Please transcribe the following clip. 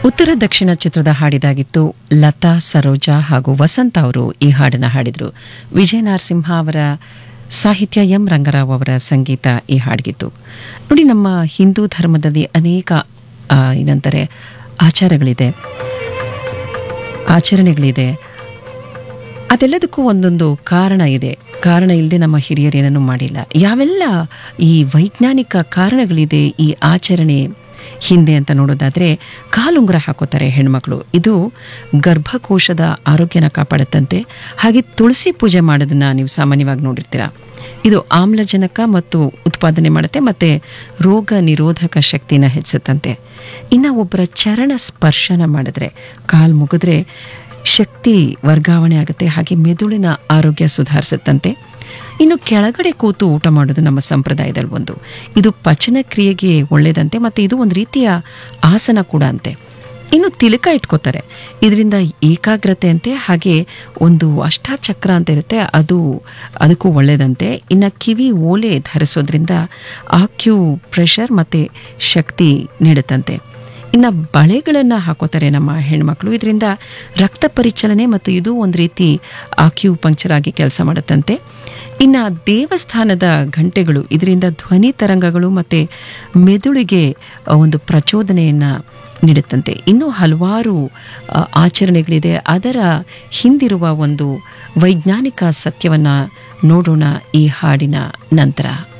ಉತ್ತರ ದಕ್ಷಿಣ ಚಿತ್ರದ ಹಾಡಿದಾಗಿತ್ತು ಲತಾ ಸರೋಜಾ ಹಾಗೂ ವಸಂತ ಅವರು ಈ ಹಾಡನ್ನು ಹಾಡಿದರು ವಿಜಯ ನರಸಿಂಹ ಅವರ ಸಾಹಿತ್ಯ ಎಂ ರಂಗರಾವ್ ಅವರ ಸಂಗೀತ ಈ ಹಾಡಿಗಿತ್ತು ನೋಡಿ ನಮ್ಮ ಹಿಂದೂ ಧರ್ಮದಲ್ಲಿ ಅನೇಕ ಆ, ಏನಂತಾರೆ ಆಚಾರಗಳಿದೆ ಆಚರಣೆಗಳಿದೆ ಅದೆಲ್ಲದಕ್ಕೂ ಒಂದೊಂದು ಕಾರಣ ಇದೆ ಕಾರಣ ಇಲ್ಲದೆ ನಮ್ಮ ಹಿರಿಯರು ಏನನ್ನೂ ಮಾಡಿಲ್ಲ ಯಾವೆಲ್ಲ ಈ ವೈಜ್ಞಾನಿಕ ಕಾರಣಗಳಿದೆ ಈ ಆಚರಣೆ ಹಿಂದೆ ಅಂತ ನೋಡೋದಾದ್ರೆ ಕಾಲುಂಗುರ ಹಾಕೋತಾರೆ ಹೆಣ್ಮಕ್ಳು ಇದು ಗರ್ಭಕೋಶದ ಆರೋಗ್ಯನ ಕಾಪಾಡುತ್ತಂತೆ ಹಾಗೆ ತುಳಸಿ ಪೂಜೆ ಮಾಡೋದನ್ನ ನೀವು ಸಾಮಾನ್ಯವಾಗಿ ನೋಡಿರ್ತೀರ ಇದು ಆಮ್ಲಜನಕ ಮತ್ತು ಉತ್ಪಾದನೆ ಮಾಡುತ್ತೆ ಮತ್ತೆ ರೋಗ ನಿರೋಧಕ ಶಕ್ತಿನ ಹೆಚ್ಚುತ್ತಂತೆ ಇನ್ನು ಒಬ್ಬರ ಚರಣ ಸ್ಪರ್ಶನ ಮಾಡಿದ್ರೆ ಕಾಲು ಮುಗಿದ್ರೆ ಶಕ್ತಿ ವರ್ಗಾವಣೆ ಆಗುತ್ತೆ ಹಾಗೆ ಮೆದುಳಿನ ಆರೋಗ್ಯ ಸುಧಾರಿಸುತ್ತಂತೆ ಇನ್ನು ಕೆಳಗಡೆ ಕೂತು ಊಟ ಮಾಡೋದು ನಮ್ಮ ಸಂಪ್ರದಾಯದಲ್ಲಿ ಒಂದು ಇದು ಪಚನ ಕ್ರಿಯೆಗೆ ಒಳ್ಳೆಯದಂತೆ ಮತ್ತು ಇದು ಒಂದು ರೀತಿಯ ಆಸನ ಕೂಡ ಅಂತೆ ಇನ್ನು ತಿಲಕ ಇಟ್ಕೋತಾರೆ ಇದರಿಂದ ಏಕಾಗ್ರತೆ ಅಂತೆ ಹಾಗೆ ಒಂದು ಅಷ್ಟಾಚಕ್ರ ಅಂತ ಇರುತ್ತೆ ಅದು ಅದಕ್ಕೂ ಒಳ್ಳೆಯದಂತೆ ಇನ್ನು ಕಿವಿ ಓಲೆ ಧರಿಸೋದ್ರಿಂದ ಆಕ್ಯೂ ಪ್ರೆಷರ್ ಮತ್ತು ಶಕ್ತಿ ನೀಡುತ್ತಂತೆ ಇನ್ನು ಬಳೆಗಳನ್ನು ಹಾಕೋತಾರೆ ನಮ್ಮ ಹೆಣ್ಮಕ್ಳು ಇದರಿಂದ ರಕ್ತ ಪರಿಚಲನೆ ಮತ್ತು ಇದು ಒಂದು ರೀತಿ ಆಕ್ಯೂ ಪಂಕ್ಚರ್ ಆಗಿ ಕೆಲಸ ಮಾಡುತ್ತಂತೆ ಇನ್ನು ದೇವಸ್ಥಾನದ ಗಂಟೆಗಳು ಇದರಿಂದ ಧ್ವನಿ ತರಂಗಗಳು ಮತ್ತು ಮೆದುಳಿಗೆ ಆ, ಒಂದು ಪ್ರಚೋದನೆಯನ್ನು ನೀಡುತ್ತಂತೆ ಇನ್ನೂ ಹಲವಾರು ಆ, ಆಚರಣೆಗಳಿದೆ ಅದರ ಹಿಂದಿರುವ ಒಂದು ವೈಜ್ಞಾನಿಕ ಸತ್ಯವನ್ನು ನೋಡೋಣ ಈ ಹಾಡಿನ ನಂತರ